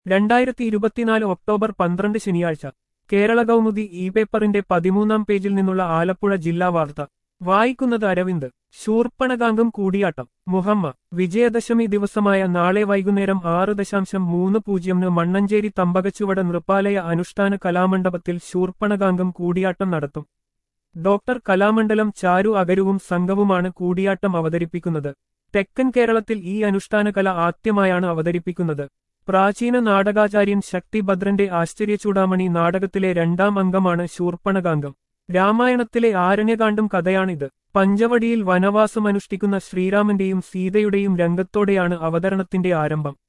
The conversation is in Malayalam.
രണ്ടായിരത്തി ഇരുപത്തിനാല് ഒക്ടോബർ പന്ത്രണ്ട് ശനിയാഴ്ച കേരള കൗമുദി ഇ പേപ്പറിന്റെ പതിമൂന്നാം പേജിൽ നിന്നുള്ള ആലപ്പുഴ ജില്ലാ വാർത്ത വായിക്കുന്നത് അരവിന്ദ് ശൂർപ്പണകാങ്കം കൂടിയാട്ടം മുഹമ്മ വിജയദശമി ദിവസമായ നാളെ വൈകുന്നേരം ആറ് ദശാംശം മൂന്ന് പൂജ്യമിന് മണ്ണഞ്ചേരി തമ്പകച്ചുവട നൃപ്പാലയ അനുഷ്ഠാന കലാമണ്ഡപത്തിൽ ശൂർപ്പണകാങ്കം കൂടിയാട്ടം നടത്തും ഡോക്ടർ കലാമണ്ഡലം ചാരു അഗരുവും സംഘവുമാണ് കൂടിയാട്ടം അവതരിപ്പിക്കുന്നത് തെക്കൻ കേരളത്തിൽ ഈ അനുഷ്ഠാന കല ആദ്യമായാണ് അവതരിപ്പിക്കുന്നത് പ്രാചീന നാടകാചാര്യൻ ശക്തിഭദ്രന്റെ ആശ്ചര്യചൂടാമണി നാടകത്തിലെ രണ്ടാം അംഗമാണ് ശൂർപ്പണകാംഗം രാമായണത്തിലെ ആരണ്യകാന്ഡം കഥയാണിത് പഞ്ചവടിയിൽ വനവാസമനുഷ്ഠിക്കുന്ന ശ്രീരാമന്റെയും സീതയുടെയും രംഗത്തോടെയാണ് അവതരണത്തിന്റെ ആരംഭം